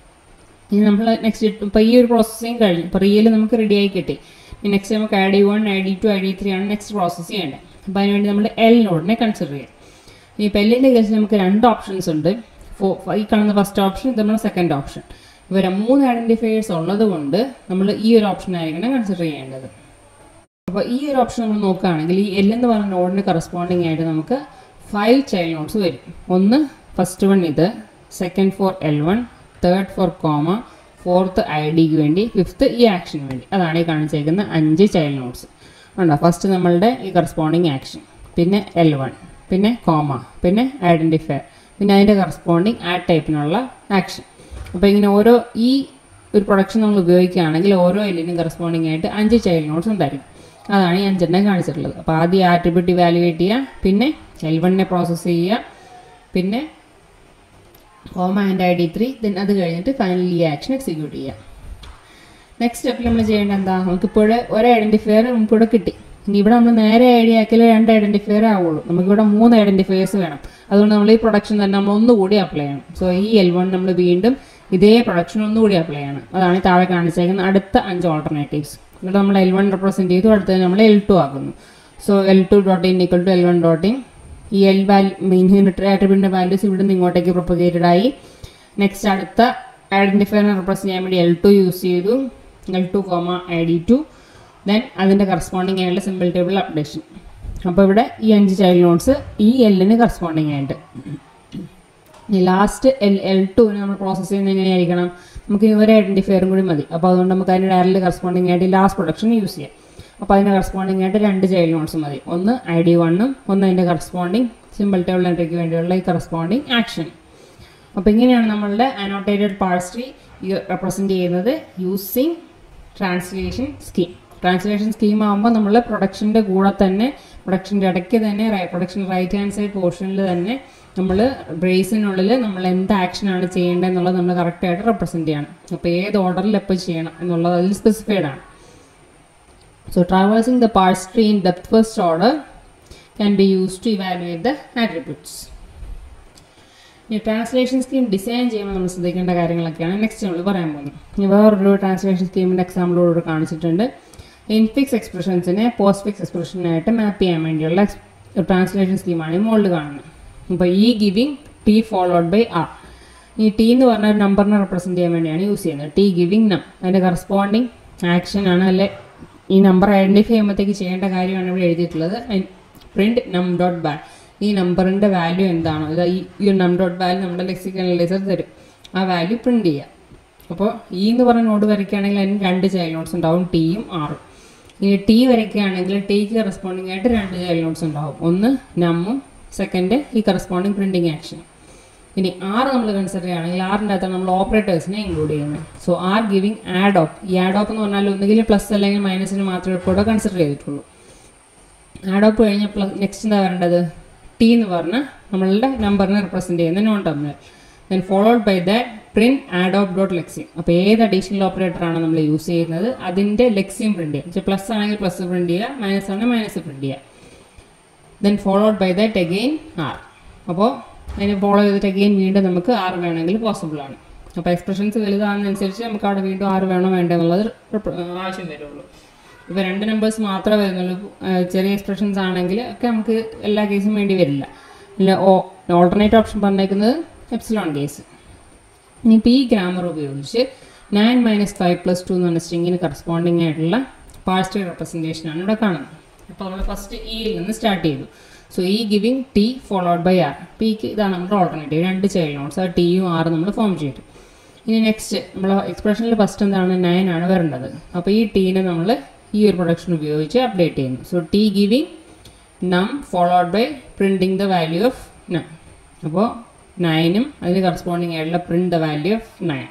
ഇനി നമ്മൾ നെക്സ്റ്റ് ഇപ്പോൾ ഈ ഒരു പ്രോസസ്സിങ് കഴിഞ്ഞു ഇപ്പോൾ റിയൽ നമുക്ക് റെഡി ആയി കിട്ടി ഇനി നെക്സ്റ്റ് നമുക്ക് I D one I D two I D three ആണ് നെക്സ്റ്റ് പ്രോസസ്സ് ചെയ്യേണ്ടത് അപ്പോൾ അതിനുവേണ്ടി നമ്മൾ എൽ നോഡിനെ കൺസിഡർ ചെയ്യാം ഇനി ഇപ്പോൾ എല്ലിൻ്റെ കേസിൽ നമുക്ക് രണ്ട് ഓപ്ഷൻസ് ഉണ്ട് ഫോ ഈ കാണുന്ന ഫസ്റ്റ് ഓപ്ഷൻ ഇത് നമ്മുടെ സെക്കൻഡ് ഓപ്ഷൻ ഇവരെ മൂന്ന് ഐഡൻറ്റിഫയേഴ്സ് ഉള്ളത് കൊണ്ട് നമ്മൾ ഈ ഒരു ഓപ്ഷൻ ആയിരിക്കണം കൺസിഡർ ചെയ്യേണ്ടത് അപ്പോൾ ഈ ഒരു ഓപ്ഷൻ നമ്മൾ നോക്കുകയാണെങ്കിൽ ഈ എൽ എന്ന് പറഞ്ഞ നോഡിന് കറസ്പോണ്ടിങ് ആയിട്ട് നമുക്ക് ഫൈവ് ചൈൽഡ് നോട്ട്സ് വരും ഒന്ന് ഫസ്റ്റ് വൺ ഇത് second for L one third for comma fourth I ഡിക്ക് വേണ്ടി ഫിഫ്ത്ത് ഈ ആക്ഷന് വേണ്ടി അതാണ് ഈ കാണിച്ചേക്കുന്ന അഞ്ച് ചൈൽഡ് നോട്ട്സ് ഉണ്ടോ ഫസ്റ്റ് നമ്മളുടെ ഈ കറസ്പോണ്ടിങ് ആക്ഷൻ പിന്നെ എൽ വൺ പിന്നെ കോമ പിന്നെ ഐഡൻറ്റിഫയർ പിന്നെ അതിൻ്റെ കറസ്പോണ്ടിങ് ആഡ് ടൈപ്പിനുള്ള ആക്ഷൻ അപ്പോൾ ഇങ്ങനെ ഓരോ ഈ ഒരു പ്രൊഡക്ഷൻ നമ്മൾ ഉപയോഗിക്കുകയാണെങ്കിൽ ഓരോ എല്ലിനും കറസ്പോണ്ടിങ് ആയിട്ട് അഞ്ച് ചൈൽഡ് നോട്ട്സ് ഉണ്ടായിരിക്കും അതാണ് ഈ അഞ്ചെണ്ണം കാണിച്ചിട്ടുള്ളത് അപ്പോൾ ആദ്യം ആട്രിബ്യൂട്ട് ഇവാലുവേറ്റ് ചെയ്യുക പിന്നെ എൽ വണ്ണിനെ പ്രോസസ്സ് ചെയ്യുക പിന്നെ comma and I D three then അത് കഴിഞ്ഞിട്ട് ഫൈനലി ഈ ആക്ഷൻ എക്സിക്യൂട്ട് ചെയ്യുക നെക്സ്റ്റ് സ്റ്റെപ്പിൽ നമ്മൾ ചെയ്യേണ്ടത് എന്താ നമുക്കിപ്പോൾ ഒരു ഐഡൻറ്റിഫയർ നമുക്കിവിടെ കിട്ടി ഇനി ഇവിടെ നമ്മൾ നേരെ ഐഡിയ ആക്കിയാൽ രണ്ട് ഐഡൻറ്റിഫയർ ആവുള്ളൂ നമുക്കിവിടെ മൂന്ന് ഐഡൻറ്റിഫയേഴ്സ് വേണം അതുകൊണ്ട് നമ്മൾ ഈ പ്രൊഡക്ഷൻ തന്നെ നമ്മൾ ഒന്നുകൂടി അപ്ലൈ ചെയ്യണം സോ ഈ എൽ വൺ നമ്മൾ വീണ്ടും ഇതേ പ്രൊഡക്ഷൻ ഒന്നുകൂടി അപ്ലൈ ചെയ്യണം അതാണ് ഈ താഴെ കാണിച്ചേക്കുന്ന അടുത്ത അഞ്ച് ഓൾട്ടർനേറ്റീവ്സ് ഇവിടെ നമ്മൾ എൽ വൺ റെപ്രസെൻറ്റ് ചെയ്തു അടുത്തത് നമ്മൾ എൽ ടു ആക്കുന്നു so L two dot in equal to L one dot in ഈ എൽ വാല്യൂ മെയിൻ ആട്രിബ്യൂട്ടിൻ്റെ വാല്യൂസ് ഇവിടെ നിന്ന് ഇങ്ങോട്ടേക്ക് പ്രൊപ്പഗേറ്റഡ് ആയി നെക്സ്റ്റ് അടുത്ത ഐഡൻറ്റിഫയറിനെ റെപ്രസെൻറ്റ് ചെയ്യാൻ വേണ്ടി എൽ ടു യൂസ് ചെയ്തു L two comma I D two then അതിൻ്റെ കറസ്പോണ്ടിങ് ആയിട്ടുള്ള സിമ്പിൾ ടേബിൾ അപ്ഡേഷൻ അപ്പോൾ ഇവിടെ ഈ അഞ്ച് ചൈൽഡ് നോട്ട്സ് ഈ എല്ലിന് കറസ്പോണ്ടിങ് ആയിട്ട് ഈ ലാസ്റ്റ് എൽ എൽ ടുവിന് നമ്മൾ പ്രോസസ്സ് ചെയ്യുന്നത് എങ്ങനെയായിരിക്കണം നമുക്ക് ഒരു ഐഡൻറ്റിഫയറും കൂടി മതി അപ്പോൾ അതുകൊണ്ട് നമുക്ക് അതിന് ഡയറക്റ്റ് കറസ്പോണ്ടിങ് ആയിട്ട് ലാസ്റ്റ് പ്രൊഡക്ഷൻ യൂസ് ചെയ്യാം അപ്പോൾ അതിന് കറസ്പോണ്ടിങ് ആയിട്ട് രണ്ട് ചൈൽഡ് നോട്ട്സ് മതി ഒന്ന് ഐ ഡി വണ്ണും ഒന്ന് അതിൻ്റെ കറസ്പോണ്ടിങ് സിമ്പിൾ ടേബിൾ എൻട്രിക്ക് വേണ്ടിയുള്ള ഈ കറസ്പോണ്ടിങ് ആക്ഷൻ അപ്പോൾ ഇങ്ങനെയാണ് നമ്മളുടെ അനോട്ടേറ്റഡ് പാഴ്സ്ട്രി റെപ്രസെൻറ്റ് ചെയ്യുന്നത് using translation scheme translation scheme ആകുമ്പോൾ നമ്മൾ പ്രൊഡക്ഷൻ്റെ കൂടെ തന്നെ പ്രൊഡക്ഷൻ്റെ ഇടയ്ക്ക് തന്നെ പ്രൊഡക്ഷൻ റൈറ്റ് ഹാൻഡ് സൈഡ് പോർഷനിൽ തന്നെ നമ്മൾ ബ്രേസിനുള്ളിൽ നമ്മൾ എന്ത് ആക്ഷനാണ് ചെയ്യേണ്ടത് എന്നുള്ളത് നമ്മൾ കറക്റ്റായിട്ട് റെപ്രസെൻറ്റ് ചെയ്യണം അപ്പോൾ ഏത് ഓർഡറിൽ എപ്പോൾ ചെയ്യണം എന്നുള്ളത് അതിൽ സ്പെസിഫൈഡ് ആണ് so traversing the parse tree in depth first order can be use to evaluate the attributes ഈ ട്രാൻസ്ലേഷൻ സ്കീം ഡിസൈൻ ചെയ്യുമ്പോൾ നമ്മൾ ശ്രദ്ധിക്കേണ്ട കാര്യങ്ങളൊക്കെയാണ് നെക്സ്റ്റ് നമ്മൾ പറയാൻ പോകുന്നത് ഇനി വേറൊരു ട്രാൻസ്ലേഷൻ സ്കീമിൻ്റെ എക്സാമ്പിളോട് കാണിച്ചിട്ടുണ്ട് ഇൻഫിക്സ് എക്സ്പ്രഷൻസിനെ പോസ്റ്റ് ഫിക്സ് എക്സ്പ്രഷനായിട്ട് മാപ്പ് ചെയ്യാൻ വേണ്ടിയുള്ള ട്രാൻസ്ലേഷൻ സ്കീമാണ് ഈ മുകളിൽ കാണുന്നത് അപ്പോൾ E giving T followed by R ഈ ടി എന്ന് പറഞ്ഞ ഒരു നമ്പറിനെ റെപ്രസെൻറ്റ് ചെയ്യാൻ വേണ്ടിയാണ് യൂസ് ചെയ്യുന്നത് ടി ഗിവിങ് നം അതിൻ്റെ കറസ്പോണ്ടിങ് ആക്ഷൻ ആണ് അല്ലെ ഈ നമ്പർ ഐഡൻറ്റിഫൈ ചെയ്യുമ്പോഴത്തേക്ക് ചെയ്യേണ്ട കാര്യമാണ് ഇവിടെ എഴുതിയിട്ടുള്ളത് പ്രിൻറ്റ് നം ഡോട്ട് ബാക്ക് ഈ നമ്പറിൻ്റെ വാല്യൂ എന്താണോ ഇത് ഈ ഈ നം ഡോട്ട് വാല്യൂ നമ്മുടെ ലെക്സിക്കൽ അനലൈസർ തരും ആ വാല്യൂ പ്രിൻറ്റ് ചെയ്യുക അപ്പോൾ ഈ എന്ന് പറഞ്ഞ നോട്ട് വരയ്ക്കുകയാണെങ്കിൽ അതിന് രണ്ട് ചൈൽഡ് നോട്ട്സ് ഉണ്ടാവും ടിയും ആറും ഇനി ടി വരയ്ക്കുകയാണെങ്കിൽ ടിക്ക് കറസ്പോണ്ടിങ് ആയിട്ട് രണ്ട് ചൈൽഡ് നോട്ട്സ് ഉണ്ടാവും ഒന്ന് നമ്മും സെക്കൻഡ് ഈ കറസ്പോണ്ടിങ് പ്രിൻറ്റിങ് ആക്ഷൻ ഇനി ആറ് നമ്മൾ കൺസിഡർ ചെയ്യുകയാണെങ്കിൽ ആറിൻ്റെ അകത്താണ് നമ്മൾ ഓപ്പറേറ്റേഴ്സിനെ ഇൻക്ലൂഡ് ചെയ്യുന്നത് so R giving addop ഈ ആഡ് ഓഫ് എന്ന് പറഞ്ഞാൽ ഒന്നുകിൽ പ്ലസ് അല്ലെങ്കിൽ മൈനസിന് മാത്രമേ ഇപ്പോൾ കൺസിഡർ ചെയ്തിട്ടുള്ളൂ ആഡ് ഓഫ് കഴിഞ്ഞ പ്ലസ് നെക്സ്റ്റ് എന്താ വരേണ്ടത് ടി എന്ന് പറഞ്ഞ നമ്മളുടെ നമ്പറിനെ റെപ്രസെൻറ്റ് ചെയ്യുന്ന non terminal then followed by that print addop dot lexeme അപ്പോൾ ഏത് അഡീഷണൽ ഓപ്പറേറ്റർ ആണ് നമ്മൾ യൂസ് ചെയ്യുന്നത് അതിൻ്റെ ലെക്സിം പ്രിൻറ്റ് ചെയ്യുക പ്ലസ് ആണെങ്കിൽ പ്ലസ് പ്രിൻറ്റ് ചെയ്യുക മൈനസ് ആണെങ്കിൽ മൈനസ് പ്രിൻറ്റ് ചെയ്യുക then followed by that again R അപ്പോൾ അതിനെ ഫോളോ ചെയ്തിട്ട് അഗെയിൻ വീണ്ടും നമുക്ക് ആറ് വേണമെങ്കിൽ പോസിബിൾ ആണ് അപ്പോൾ എക്സ്പ്രഷൻസ് വലുതാണെന്നനുസരിച്ച് നമുക്ക് അവിടെ വീണ്ടും ആറ് വേണോ വേണ്ടോ എന്നുള്ളത് ആവശ്യം വരുള്ളൂ ഇപ്പോൾ രണ്ട് നമ്പേഴ്സ് മാത്രമേ വരുന്നുള്ളൂ ചെറിയ എക്സ്പ്രഷൻസ് ആണെങ്കിൽ ഒക്കെ നമുക്ക് എല്ലാ കേസും വേണ്ടി വരില്ല ഇല്ല ഓ ഓൾട്ടർനേറ്റ് ഓപ്ഷൻ പറഞ്ഞേക്കുന്നത് എപ്സിലോൺ കേസ് ഇനിയിപ്പോൾ ഈ ഗ്രാമർ ഉപയോഗിച്ച് nine minus five plus two എന്ന് പറഞ്ഞ സ്ട്രിങ്ങിന് കറസ്പോണ്ടിങ് ആയിട്ടുള്ള പാർസ്റ്ററി റെപ്രസെൻറ്റേഷൻ ആണ് ഇവിടെ കാണുന്നത് അപ്പോൾ നമ്മൾ ഫസ്റ്റ് ഇയിൽ നിന്ന് സ്റ്റാർട്ട് ചെയ്തു so E giving T followed by R pick ഇതാണ് നമ്മുടെ ഓൾട്ടർനേറ്റീവ് രണ്ട് ചൈൽഡ് നോട്ട്സ് ആ ടിയും ആറും നമ്മൾ ഫോം ചെയ്തു ഇനി നെക്സ്റ്റ് നമ്മൾ എക്സ്പ്രഷനിൽ ഫസ്റ്റ് എന്താണ് നയൻ ആണ് വരേണ്ടത് അപ്പോൾ ഈ ടീനെ നമ്മൾ ഈ ഒരു പ്രൊഡക്ഷൻ ഉപയോഗിച്ച് അപ്ഡേറ്റ് ചെയ്യുന്നു so T giving num followed by printing the value of num അപ്പോൾ നയനും അതിന് കറസ്പോണ്ടിങ് ആയിട്ടുള്ള print the value of nine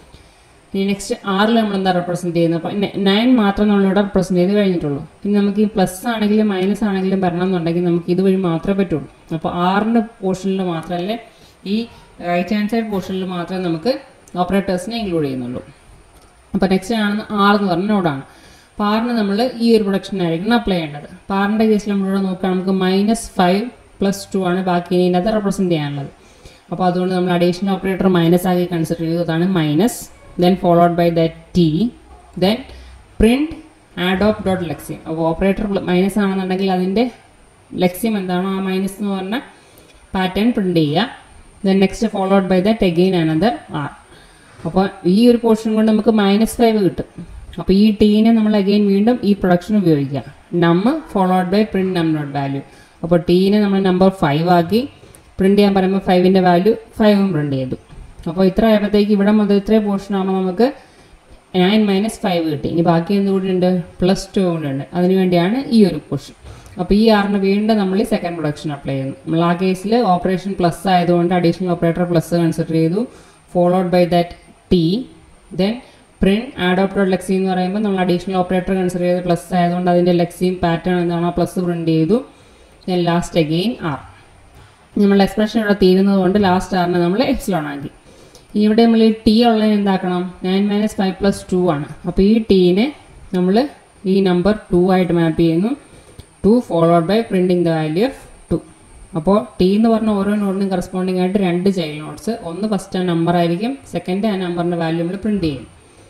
ഇനി നെക്സ്റ്റ് ആറിൽ നമ്മൾ എന്താ റെപ്രസെൻറ്റ് ചെയ്യുന്നത് അപ്പോൾ നയൻ മാത്രം നമ്മളിവിടെ റെപ്രസെൻറ്റ് ചെയ്ത് കഴിഞ്ഞിട്ടുള്ളൂ പിന്നെ നമുക്ക് ഈ പ്ലസ് ആണെങ്കിലും മൈനസ് ആണെങ്കിലും വരണം എന്നുണ്ടെങ്കിൽ നമുക്ക് ഇതുവഴി മാത്രമേ പറ്റുള്ളൂ അപ്പോൾ ആറിൻ്റെ പോർഷനിൽ മാത്രമല്ലേ ഈ റൈറ്റ് ഹാൻഡ് സൈഡ് പോർഷനിൽ മാത്രമേ നമുക്ക് ഓപ്പറേറ്റേഴ്സിനെ ഇൻക്ലൂഡ് ചെയ്യുന്നുള്ളൂ അപ്പോൾ നെക്സ്റ്റ് ആണെന്ന് ആറ് എന്ന് പറഞ്ഞ നോഡാണ് അപ്പോൾ ആറിന് നമ്മൾ ഈ ഒരു പ്രൊഡക്ഷനായിരിക്കണം അപ്ലൈ ചെയ്യേണ്ടത് അപ്പോൾ ആറിൻ്റെ കേസിൽ നമ്മളിവിടെ നോക്കുകയാണെങ്കിൽ നമുക്ക് മൈനസ് ഫൈവ് പ്ലസ് ടു ആണ് ബാക്കി ഇതിനകത്ത് റെപ്രസെൻറ്റ് ചെയ്യാനുള്ളത് അപ്പോൾ അതുകൊണ്ട് നമ്മൾ അഡീഷണൽ ഓപ്പറേറ്റർ മൈനസ് ആക്കി കൺസിഡർ ചെയ്തതാണ് minus then followed by the T then print addop dot lexeme അപ്പോൾ ഓപ്പറേറ്റർ മൈനസ് ആണെന്നുണ്ടെങ്കിൽ അതിൻ്റെ ലെക്സിയം എന്താണോ ആ മൈനസ് എന്ന് പറഞ്ഞ പാറ്റേൺ പ്രിൻറ്റ് ചെയ്യുക then next followed by that again another R അപ്പോൾ ഈ ഒരു പോർഷൻ കൊണ്ട് നമുക്ക് മൈനസ് ഫൈവ് കിട്ടും അപ്പോൾ ഈ ടീനെ നമ്മൾ അഗെയിൻ വീണ്ടും ഈ പ്രൊഡക്ഷൻ ഉപയോഗിക്കുക num followed by print num dot value അപ്പോൾ ടീനെ നമ്മൾ നമ്പർ ഫൈവ് ആക്കി പ്രിൻറ്റ് ചെയ്യാൻ പറയുമ്പോൾ ഫൈവിൻ്റെ വാല്യൂ ഫൈവും പ്രിൻറ്റ് ചെയ്തു അപ്പോൾ ഇത്ര ആയപ്പോഴത്തേക്ക് ഇവിടെ മുതൽ ഇത്രയും പോർഷൻ ആകുമ്പോൾ നമുക്ക് നയൻ മൈനസ് ഫൈവ് കിട്ടി ഇനി ബാക്കി എന്ത് കൂടി ഉണ്ട് പ്ലസ് ടു കൂടെ ഉണ്ട് അതിന് വേണ്ടിയാണ് ഈ ഒരു പോർഷൻ അപ്പോൾ ഈ ആറിന് വീണ്ടും നമ്മൾ ഈ സെക്കൻഡ് പ്രൊഡക്ഷൻ അപ്ലൈ ചെയ്യുന്നു നമ്മൾ ആ കേസിൽ ഓപ്പറേഷൻ പ്ലസ് ആയതുകൊണ്ട് അഡീഷണൽ ഓപ്പറേറ്റർ പ്ലസ് കൺസിഡർ ചെയ്തു followed by that T then print addop dot lexeme എന്ന് പറയുമ്പോൾ നമ്മൾ അഡീഷണൽ ഓപ്പറേറ്റർ കൺസിഡർ ചെയ്ത് പ്ലസ് ആയതുകൊണ്ട് അതിൻ്റെ ലെക്സിയും പാറ്റേൺ എന്താണ് പ്ലസ് പ്രിൻറ്റ് ചെയ്തു ദെൻ ലാസ്റ്റ് അഗെയിൻ ആർ നമ്മൾ എക്സ്പ്രഷൻ ഇവിടെ തീരുന്നത് കൊണ്ട് ലാസ്റ്റ് ആറിനെ നമ്മൾ എക്സ്ലോൺ ആക്കി ഇവിടെ നമ്മൾ ഈ ടി ഉള്ളത് എന്താക്കണം nine minus five plus two ആണ് അപ്പോൾ ഈ ടീനെ നമ്മൾ ഈ നമ്പർ ടു ആയിട്ട് മാപ്പ് ചെയ്യുന്നു two followed by printing the value of two അപ്പോൾ ടി എന്ന് പറഞ്ഞ ഓരോ നോഡിനും കറസ്പോണ്ടിങ് ആയിട്ട് രണ്ട് ചൈൽഡ് നോട്ട്സ് ഒന്ന് ഫസ്റ്റ് ആ നമ്പർ ആയിരിക്കും സെക്കൻഡ് ആ നമ്പറിൻ്റെ വാല്യൂ നമ്മൾ പ്രിൻറ്റ് ചെയ്യും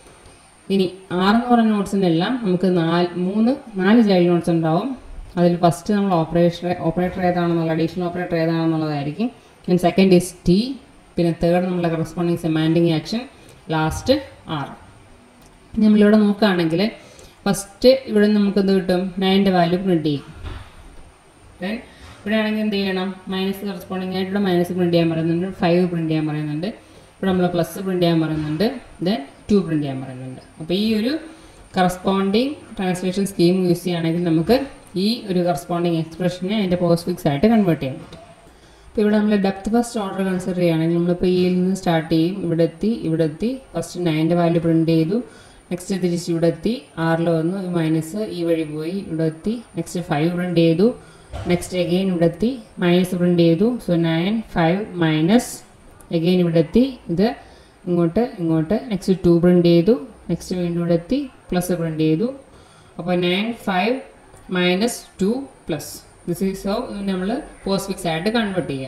ഇനി ആറെന്ന് പറഞ്ഞ നോട്ട്സിനെല്ലാം നമുക്ക് നാല് മൂന്ന് നാല് ചൈൽഡ് നോട്ട്സ് ഉണ്ടാവും അതിൽ ഫസ്റ്റ് നമ്മൾ ഓപ്പറേഷൻ ഓപ്പറേറ്റർ ഏതാണെന്നുള്ള അഡീഷണൽ ഓപ്പറേറ്റർ ഏതാണെന്നുള്ളതായിരിക്കും പിന്നെ സെക്കൻഡ് ഇസ് ടി പിന്നെ തേർഡ് നമ്മളെ corresponding semantic action last R നമ്മളിവിടെ നോക്കുകയാണെങ്കിൽ ഫസ്റ്റ് ഇവിടെ നമുക്ക് എന്ത് കിട്ടും നയൻ്റെ വാല്യൂ പ്രിൻറ്റ് ചെയ്യും ദെൻ ഇവിടെ ആണെങ്കിൽ എന്ത് ചെയ്യണം മൈനസ് കറസ്പോണ്ടിങ് ആയിട്ട് ഇവിടെ മൈനസ് പ്രിൻറ്റ് ചെയ്യാൻ പറയുന്നുണ്ട് ഫൈവ് പ്രിൻറ്റ് ചെയ്യാൻ പറയുന്നുണ്ട് ഇവിടെ നമ്മൾ പ്ലസ് പ്രിൻറ്റ് ചെയ്യാൻ പറയുന്നുണ്ട് ദെൻ ടു പ്രിൻറ്റ് ചെയ്യാൻ പറയുന്നുണ്ട് അപ്പോൾ ഈ ഒരു കറസ്പോണ്ടിങ് ട്രാൻസ്ലേഷൻ സ്കീം യൂസ് ചെയ്യുകയാണെങ്കിൽ നമുക്ക് ഈ ഒരു കറസ്പോണ്ടിങ് എക്സ്പ്രഷനെ അതിൻ്റെ പോസ്റ്റ് ഫിക്സ് ആയിട്ട് കൺവേർട്ട് ചെയ്യാൻ പറ്റും അപ്പോൾ ഇവിടെ നമ്മൾ ഡെപ്ത് ഫസ്റ്റ് ഓർഡർ കൺസിഡർ ചെയ്യുകയാണെങ്കിൽ നമ്മളിപ്പോൾ ഇയിൽ നിന്ന് സ്റ്റാർട്ട് ചെയ്യും ഇവിടെ എത്തി ഇവിടെ എത്തി ഫസ്റ്റ് നയൻ്റെ വാല്യൂ പ്രിൻറ്റ് ചെയ്തു നെക്സ്റ്റ് തിരിച്ച് ഇവിടെ എത്തി ആറിൽ വന്നു മൈനസ് ഈ വഴി പോയി ഇവിടെ എത്തി നെക്സ്റ്റ് ഫൈവ് പ്രിൻറ്റ് ചെയ്തു നെക്സ്റ്റ് എഗെയിൻ ഇവിടെ എത്തി മൈനസ് പ്രിൻറ്റ് ചെയ്തു so nine five minus again ഇവിടെ എത്തി ഇത് ഇങ്ങോട്ട് ഇങ്ങോട്ട് നെക്സ്റ്റ് ടു പ്രിൻറ്റ് ചെയ്തു നെക്സ്റ്റ് വീണ്ടും ഇവിടെ എത്തി പ്ലസ് പ്രിൻറ്റ് ചെയ്തു അപ്പോൾ nine five minus two plus this is how നമ്മൾ പോസ്റ്റ് ഫിക്സ് ആയിട്ട് കൺവേർട്ട് ചെയ്യാം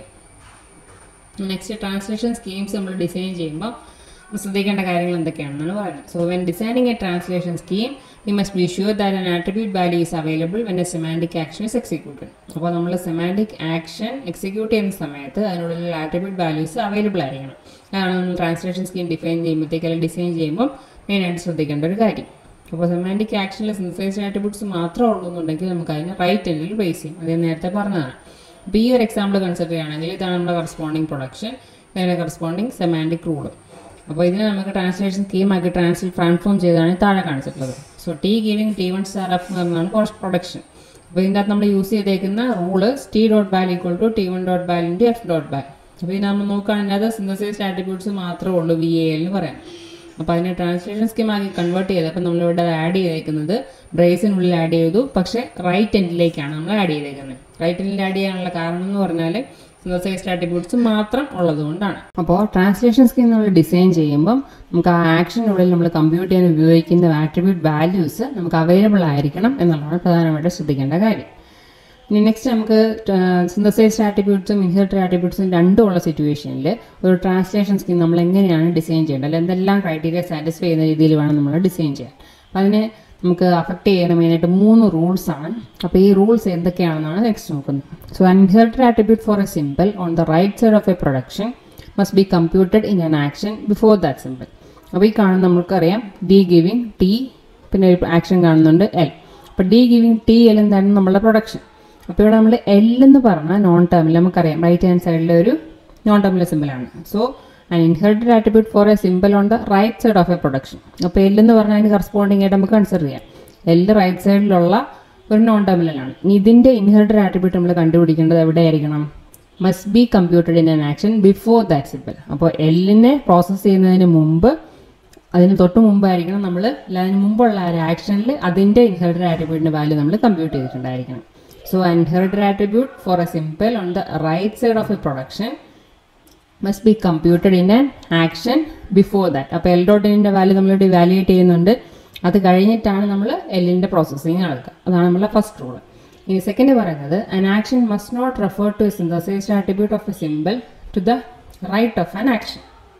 നെക്സ്റ്റ് ട്രാൻസ്ലേഷൻ സ്കീംസ് നമ്മൾ ഡിസൈൻ ചെയ്യുമ്പോൾ നമ്മൾ ശ്രദ്ധിക്കേണ്ട കാര്യങ്ങൾ എന്തൊക്കെയാണെന്നാണ് പറയുന്നത് so when designing a translation scheme we must be sure that an attribute value is available when a semantic action is executed അപ്പോൾ നമ്മൾ സെമാൻറ്റിക് ആക്ഷൻ എക്സിക്യൂട്ട് ചെയ്യുന്ന സമയത്ത് അതിനുള്ളിൽ ആട്രിബ്യൂട്ട് വാല്യൂസ് അവൈലബിൾ ആയിരിക്കണം അതാണ് നമ്മൾ ട്രാൻസ്ലേഷൻ സ്കീം ഡിഫൈൻ ചെയ്യുമ്പോഴത്തേക്ക് അല്ലെങ്കിൽ ഡിസൈൻ ചെയ്യുമ്പോൾ മെയിനായിട്ട് ശ്രദ്ധിക്കേണ്ട ഒരു കാര്യം അപ്പോൾ സെമാൻറ്റിക് ആക്ഷനിൽ സിന്തസൈസ്ഡ് ആട്രിബ്യൂട്ട്സ് മാത്രമേ ഉള്ളൂ എന്നുണ്ടെങ്കിൽ നമുക്ക് അതിനെ റൈറ്റ് എൻഡിൽ ബേസ് ചെയ്യും അത് ഞാൻ നേരത്തെ പറഞ്ഞതാണ് അപ്പോൾ ഈ ഒരു എക്സാമ്പിൾ കൺസിഡർ ചെയ്യുകയാണെങ്കിൽ ഇതാണ് നമ്മുടെ കറസ്പോണ്ടിങ് പ്രൊഡക്ഷൻ ഇതിൻ്റെ കറസ്പോണ്ടിങ് സെമാൻറ്റിക് റൂള് അപ്പോൾ ഇതിനെ നമുക്ക് ട്രാൻസ്ലേഷൻ സ്കീമാക്കി ട്രാൻസ്ലേറ്റ് ട്രാൻസ്ഫോം ചെയ്താണ് താഴെ കാണിച്ചിട്ടുള്ളത് so T giving T one star F എന്ന് പറഞ്ഞാണ് കോസ്റ്റ് പ്രൊഡക്ഷൻ അപ്പോൾ ഇതിൻ്റെ അകത്ത് നമ്മൾ യൂസ് ചെയ്തേക്കുന്ന rule T dot val equal to T one dot val into F dot val അപ്പോൾ ഇത് നമ്മൾ നോക്കുകയാണെങ്കിൽ അത് സിന്തസൈസ്ഡ് ആട്രിബ്യൂട്ട്സ് മാത്രമേ ഉള്ളൂ വി എ എന്ന് പറയാം അപ്പോൾ അതിനെ ട്രാൻസ്ലേഷൻ സ്കീം ആക്കി കൺവേർട്ട് ചെയ്ത് അപ്പോൾ നമ്മളിവിടെ ആഡ് ചെയ്തേക്കുന്നത് ബ്രേസിനുള്ളിൽ ആഡ് ചെയ്തു പക്ഷേ റൈറ്റ് എൻഡിലേക്കാണ് നമ്മൾ ആഡ് ചെയ്തേക്കുന്നത് റൈറ്റ് എൻഡിൽ ആഡ് ചെയ്യാനുള്ള കാരണം എന്ന് പറഞ്ഞാൽ സിന്തസൈസ്ഡ് ആട്രിബ്യൂട്ട്സ് മാത്രം ഉള്ളതുകൊണ്ടാണ് അപ്പോൾ ട്രാൻസ്ലേഷൻ സ്കീം നമ്മൾ ഡിസൈൻ ചെയ്യുമ്പം നമുക്ക് ആ ആക്ഷനുള്ളിൽ നമ്മൾ കമ്പ്യൂട്ട് ചെയ്യാൻ ഉപയോഗിക്കുന്ന ആട്രിബ്യൂട്ട് വാല്യൂസ് നമുക്ക് അവൈലബിൾ ആയിരിക്കണം എന്നുള്ളതാണ് പ്രധാനമായിട്ട് ശ്രദ്ധിക്കേണ്ട കാര്യം ഇനി നെക്സ്റ്റ് നമുക്ക് സിന്തസൈസ്ഡ് ആട്രിബ്യൂട്ട്സും ഇൻഹെറിറ്റഡ് ആട്രിബ്യൂട്ട്സും രണ്ടും ഉള്ള സിറ്റുവേഷനിൽ ഒരു ട്രാൻസ്ലേഷൻ സ്കീം നമ്മൾ എങ്ങനെയാണ് ഡിസൈൻ ചെയ്യേണ്ടത് അല്ലെങ്കിൽ എന്തെല്ലാം ക്രൈറ്റീരിയ സാറ്റിസ്ഫൈ ചെയ്യുന്ന രീതിയിൽ വേണം നമ്മൾ ഡിസൈൻ ചെയ്യാൻ അപ്പോൾ അതിനെ നമുക്ക് അഫക്റ്റ് ചെയ്യുന്ന മെയിനായിട്ട് മൂന്ന് റൂൾസ് ആണ് അപ്പോൾ ഈ റൂൾസ് എന്തൊക്കെയാണെന്നാണ് നെക്സ്റ്റ് നോക്കുന്നത് so inherited attribute for a symbol on the right side of a production must be computed in an action before that symbol അപ്പോൾ ഈ കാണുന്ന നമുക്കറിയാം ഡി ഗിവിങ് ടി പിന്നെ ഒരു ആക്ഷൻ കാണുന്നുണ്ട് എൽ അപ്പോൾ ഡി ഗിവിങ് ടി എൽ എന്താണ് നമ്മളുടെ പ്രൊഡക്ഷൻ അപ്പോൾ ഇവിടെ നമ്മൾ എൽ എന്ന് പറഞ്ഞാൽ നോൺ ടേമിൽ നമുക്കറിയാം റൈറ്റ് ഹാൻഡ് സൈഡിലെ ഒരു നോൺ ടേമിലെ സിമ്പിളാണ് so an inherited attribute for a symbol on the right side of a production അപ്പോൾ എൽ എന്ന് പറഞ്ഞാൽ അതിന് കറസ്പോണ്ടിങ് ആയിട്ട് നമുക്ക് കൺസിഡർ ചെയ്യാം എൽ റൈറ്റ് സൈഡിലുള്ള ഒരു നോൺ ടേമിലാണ് ഇനി ഇതിൻ്റെ ഇൻഹെറിറ്റഡ് ആട്രിബ്യൂട്ട് നമ്മൾ കണ്ടുപിടിക്കേണ്ടത് എവിടെയായിരിക്കണം must be computed in an action before that symbol അപ്പോൾ എല്ലിനെ പ്രോസസ്സ് ചെയ്യുന്നതിന് മുമ്പ് അതിന് തൊട്ട് മുമ്പായിരിക്കണം നമ്മൾ അതിന് മുമ്പുള്ള ഒരു ആക്ഷനിൽ അതിൻ്റെ ഇൻഹെറിറ്റഡ് ആട്രിബ്യൂട്ടിൻ്റെ വാല്യൂ നമ്മൾ കമ്പ്യൂട്ട് ചെയ്തിട്ടുണ്ടായിരിക്കണം so inherited attribute for a symbol on the right side of a production must be computed in an action before that അപ്പോൾ എൽ ഡോട്ട് എന്നിൻ്റെ വാല്യൂ നമ്മളിവിടെ വാല്യൂറ്റ് ചെയ്യുന്നുണ്ട് അത് കഴിഞ്ഞിട്ടാണ് നമ്മൾ എല്ലിൻ്റെ പ്രോസസ്സിങ് നടക്കുക അതാണ് നമ്മളെ ഫസ്റ്റ് റൂൾ ഇനി സെക്കൻഡ് പറയുന്നത് an action must not refer to a synthesized attribute of a symbol to the right of an action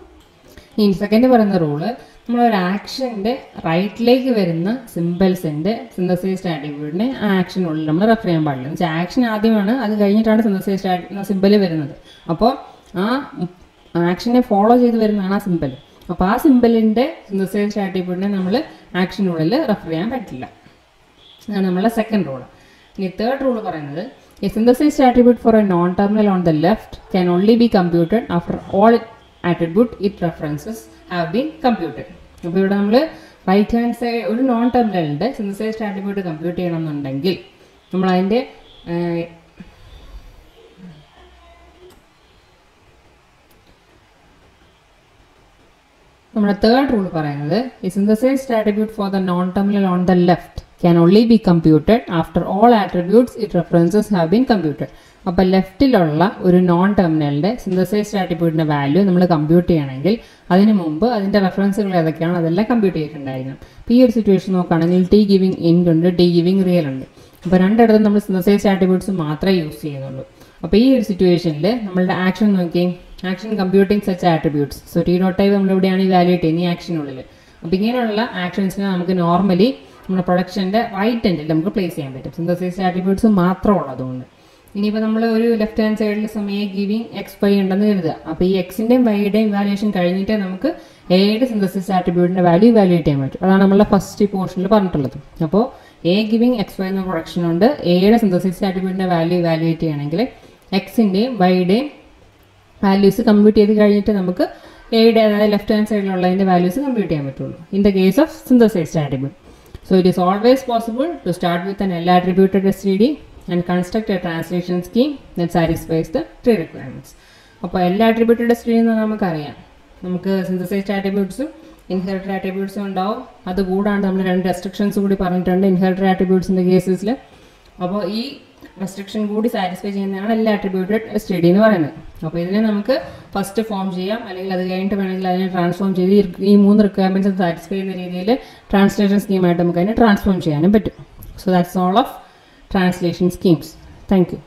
ഇനി സെക്കൻഡ് പറയുന്ന റൂള് നമ്മളൊരു ആക്ഷൻ്റെ റൈറ്റിലേക്ക് വരുന്ന സിമ്പിൾസിൻ്റെ സിന്തസൈസ്ഡ് ആട്രിബ്യൂട്ടിനെ ആ ആക്ഷനുള്ളിൽ നമ്മൾ റെഫർ ചെയ്യാൻ പാടില്ല എന്ന് വെച്ചാൽ ആക്ഷൻ ആദ്യമാണ് അത് കഴിഞ്ഞിട്ടാണ് സിന്തസൈസ്ഡ് സിമ്പിൾ വരുന്നത് അപ്പോൾ ആ ആക്ഷനെ ഫോളോ ചെയ്ത് വരുന്നതാണ് ആ സിമ്പിൾ അപ്പോൾ ആ സിമ്പിളിൻ്റെ സിന്തസൈസ്ഡ് ആട്രിബ്യൂട്ടിനെ നമ്മൾ ആക്ഷനുള്ളിൽ റെഫർ ചെയ്യാൻ പറ്റില്ല അതാണ് നമ്മളെ സെക്കൻഡ് റൂൾ ഇനി തേർഡ് റൂൾ പറയുന്നത് a synthesized attribute for a non terminal on the left can only be computed after all attribute it references have been computed അപ്പോൾ ഇവിടെ നമ്മൾ റൈറ്റ് ഹാൻഡ് സൈഡ് ഒരു നോൺ ടെർമിനലിൻ്റെ സിന്തസൈസ്ഡ് ആട്രിബ്യൂട്ട് കമ്പ്യൂട്ട് ചെയ്യണമെന്നുണ്ടെങ്കിൽ നമ്മൾ അതിൻ്റെ നമ്മുടെ തേർഡ് റൂൾ പറയുന്നത് ഈ synthesized attribute for the non terminal on the left can only be computed after all attributes it references have been computed അപ്പോൾ ലെഫ്റ്റിലുള്ള ഒരു നോൺ ടെർമിനലിൻ്റെ സിന്തസൈസ്ഡ് ആട്രിബ്യൂട്ടിൻ്റെ വാല്യൂ നമ്മൾ കമ്പ്യൂട്ട് ചെയ്യണമെങ്കിൽ അതിന് മുമ്പ് അതിൻ്റെ റെഫറൻസുകൾ ഏതൊക്കെയാണ് അതെല്ലാം കമ്പ്യൂട്ട് ചെയ്തിട്ടുണ്ടായിരിക്കണം അപ്പോൾ ഈ ഒരു സിറ്റുവേഷൻ നോക്കുകയാണെങ്കിൽ ടി ഗിവിംഗ് ഇൻഡ് ഉണ്ട് ടി ഗിവിംഗ് റിയൽ ഉണ്ട് അപ്പോൾ രണ്ടിടത്തും നമ്മൾ സിന്തസൈസ്ഡ് ആട്രിബ്യൂട്ട്സ് മാത്രമേ യൂസ് ചെയ്യുന്നുള്ളൂ അപ്പോൾ ഈ ഒരു സിറ്റുവേഷനിൽ നമ്മളുടെ ആക്ഷൻ നോക്കി action computing such attributes so T dot type നമ്മളിവിടെയാണ് ഇവാലുവേറ്റ് ചെയ്യുന്നത് ഈ ആക്ഷനുള്ളിൽ അപ്പോൾ ഇങ്ങനെയുള്ള ആക്ഷൻസിനെ നമുക്ക് നോർമലി നമ്മുടെ പ്രൊഡക്ഷൻ്റെ റൈറ്റ് എൻഡിൽ നമുക്ക് പ്ലേസ് ചെയ്യാൻ പറ്റും സിന്തസൈസ്ഡ് ആട്രിബ്യൂട്ട്സ് മാത്രം ഉള്ളതുകൊണ്ട് ഇനിയിപ്പോൾ നമ്മൾ ഒരു ലെഫ്റ്റ് ഹാൻഡ് സൈഡിൽ സമയം ഗിവിങ് എക്സ് വൈ ഉണ്ടെന്ന് കരുതുക അപ്പോൾ ഈ എക്സിൻ്റെയും വൈയുടെയും വാല്യൂഷൻ കഴിഞ്ഞിട്ടേ നമുക്ക് എയുടെ സിന്തസിസ് ആട്രിബ്യൂട്ടിൻ്റെ വാല്യൂ വാല്യൂറ്റ് ചെയ്യാൻ പറ്റും അതാണ് നമ്മളുടെ ഫസ്റ്റ് പോർഷനിൽ പറഞ്ഞിട്ടുള്ളത് അപ്പോൾ എ ഗിവിങ് എക്സ് വൈ എന്ന പ്രൊഡക്ഷൻ ഉണ്ട് എയുടെ സിന്തസിസ് ആട്രിബ്യൂട്ടിൻ്റെ വാല്യൂ വാല്യൂറ്റ് ചെയ്യണമെങ്കിൽ എക്സിൻ്റെയും വൈയുടെയും വാല്യൂസ് കമ്പ്യൂട്ട് ചെയ്ത് കഴിഞ്ഞിട്ട് നമുക്ക് എയുടെ അതായത് ലെഫ്റ്റ് ഹാൻഡ് സൈഡിലുള്ളതിൻ്റെ വാല്യൂസ് കമ്പ്യൂട്ട് ചെയ്യാൻ പറ്റുള്ളൂ in the case of synthesized attribute so it is always possible to start with an L attributed STD and construct a translation scheme that satisfies the three requirements. അപ്പോൾ എല്ലാ attributed STD എന്ന് പറഞ്ഞാൽ നമുക്കറിയാം നമുക്ക് synthesised ആട്രിബ്യൂട്ട്സും inherited ആട്രിബ്യൂട്ട്സും ഉണ്ടാവും അത് കൂടാണ്ട് നമ്മൾ രണ്ട് റെസ്ട്രിക്ഷൻസ് കൂടി പറഞ്ഞിട്ടുണ്ട് ഇൻഹെറിറ്റഡ് ആട്രിബ്യൂട്ട്സിൻ്റെ കേസസിൽ അപ്പോൾ ഈ റെസ്ട്രിക്ഷൻ കൂടി സാറ്റിസ്ഫൈ ചെയ്യുന്നതാണ് എല്ലാ അട്രിബ്യൂട്ടഡ് സ്റ്റഡി എന്ന് പറയുന്നത് അപ്പോൾ ഇതിനെ നമുക്ക് ഫസ്റ്റ് ഫോം ചെയ്യാം അല്ലെങ്കിൽ അത് കഴിഞ്ഞിട്ട് വേണമെങ്കിൽ അതിനെ ട്രാൻസ്ഫോം ചെയ്ത് ഈ- ഈ മൂന്ന് റിക്വയർമെൻറ്റ്സ് സാറ്റിസ്ഫൈ ചെയ്യുന്ന രീതിയിൽ ട്രാൻസ്ലേഷൻ സ്കീമായിട്ട് നമുക്ക് അതിനെ ട്രാൻസ്ഫോം ചെയ്യാനും പറ്റും so that's all of translation schemes thank U